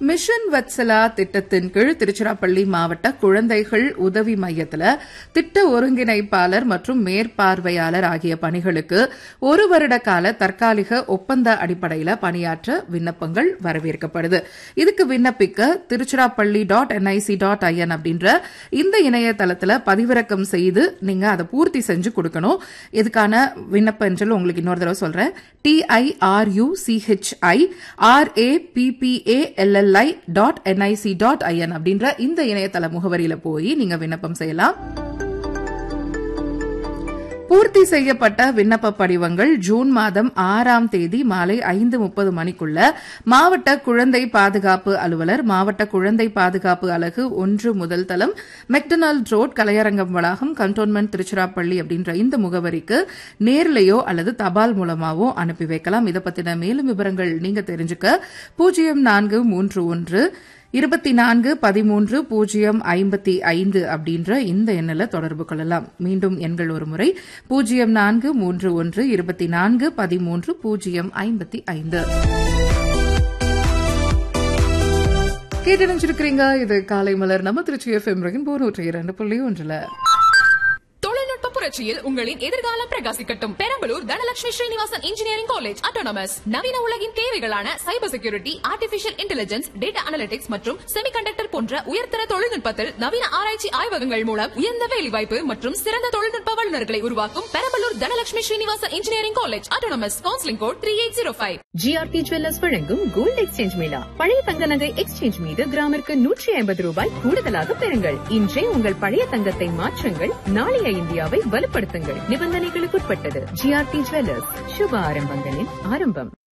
mission Vatsala திட்டத்தின் கீழ் திருச்சிராப்பள்ளி மாவட்ட குழந்தைகள் உதவி மையத்தில் திட்ட ஒருங்கிணைப்பாளர் மற்றும் மேற்பார்வையாளர் ஆகிய பணிகளுக்கு ஒரு வருட கால தற்காலிக ஒப்பந்த அடிப்படையில் பணியாற்ற விண்ணப்பங்கள் வரவேற்கப்படுது இதுக்கு விண்ணப்பிக்க Tiruchirappalli dot NIC dot IN அப்படின்ற இந்த இணையதளத்தில் பதிவிறக்கம் செய்து நீங்க அதை பூர்த்தி செஞ்சு கொடுக்கணும் இதுக்கான விண்ணப்ப என்று உங்களுக்கு இன்னொரு தடவை சொல்றேன் TIRU CHI RAPPA LLI dot NIC dot IN அப்படின்ற இந்த இணையதள முகவரியில போய் நீங்க விண்ணப்பம் செய்யலாம் பூர்த்தி செய்யப்பட்ட விண்ணப்ப படிவங்கள் ஜூன் மாதம் ஆறாம் தேதி மாலை ஐந்து முப்பது மணிக்குள்ள மாவட்ட குழந்தை பாதுகாப்பு அலுவலர் மாவட்ட குழந்தை பாதுகாப்பு அலகு ஒன்று முதல் தளம் மெக்டொனால்ட் ரோட் கலையரங்கம் வளாகம் கண்டோன்மெண்ட் திருச்சிராப்பள்ளி அப்படின்ற இந்த முகவரிக்கு நேர்லையோ அல்லது தபால் மூலமாவோ அனுப்பி வைக்கலாம் இதை பத்தின மேலும் விவரங்கள் நீங்க தெரிஞ்சுக்க பூஜ்ஜியம் நான்கு மூன்று ஒன்று இருபத்தி நான்கு பதிமூன்று பூஜ்ஜியம் ஐம்பத்தி ஐந்து அப்படின்ற இந்த எண்ணில் தொடர்பு கொள்ளலாம் மீண்டும் எண்கள் ஒரு முறை பூஜ்ஜியம் நான்கு மூன்று ஒன்று இருபத்தி நான்கு பதிமூன்று பூஜ்ஜியம் ஐம்பத்தி ஐந்து கேட்டணிச்சிருக்கிறீங்க இது காலை மலர் நம்ம திருச்சி எஃப்எம் போர் நூற்றி இரண்டு புள்ளி ஒன்றுல தொழில்நுட்ப புரட்சியில் உங்களின் எதிர்காலம் பிரகாசிக்கட்டும் Perambalur Dhanalakshmi Srinivasan engineering college autonomous நவீன உலகின் தேவைகளான cyber security artificial intelligence data analytics மற்றும் செமிகண்டக்டர் போன்ற உயர்தர தொழில்நுட்பத்தில் நவீன ஆராய்ச்சி ஆய்வகங்கள் மூலம் உயர்ந்த வேலைவாய்ப்பு மற்றும் சிறந்த தொழில்நுட்ப வல்லுநர்களை உருவாக்கும் Perambalur Dhanalakshmi Srinivasan engineering college autonomous counselling code three eight zero five GRT jewellers வழங்கும் கோல்டு எக்ஸ்சேஞ்ச் மேளா பழைய தங்க நகை எக்ஸ்சேஞ்ச் மீது கிராமிற்கு நூற்றி ஐம்பது ரூபாய் கூடுதலாக பெறுங்கள் இன்றே உங்கள் பழைய தங்கத்தை மாற்றுங்கள் நாளைய இந்தியாவை வலுப்படுத்துங்கள் நிபந்தனைகளுக்குட்பட்டது ஜிஆர்டி ஜுவல்லர்ஸ் சுப ஆரம்பங்களின் ஆரம்பம்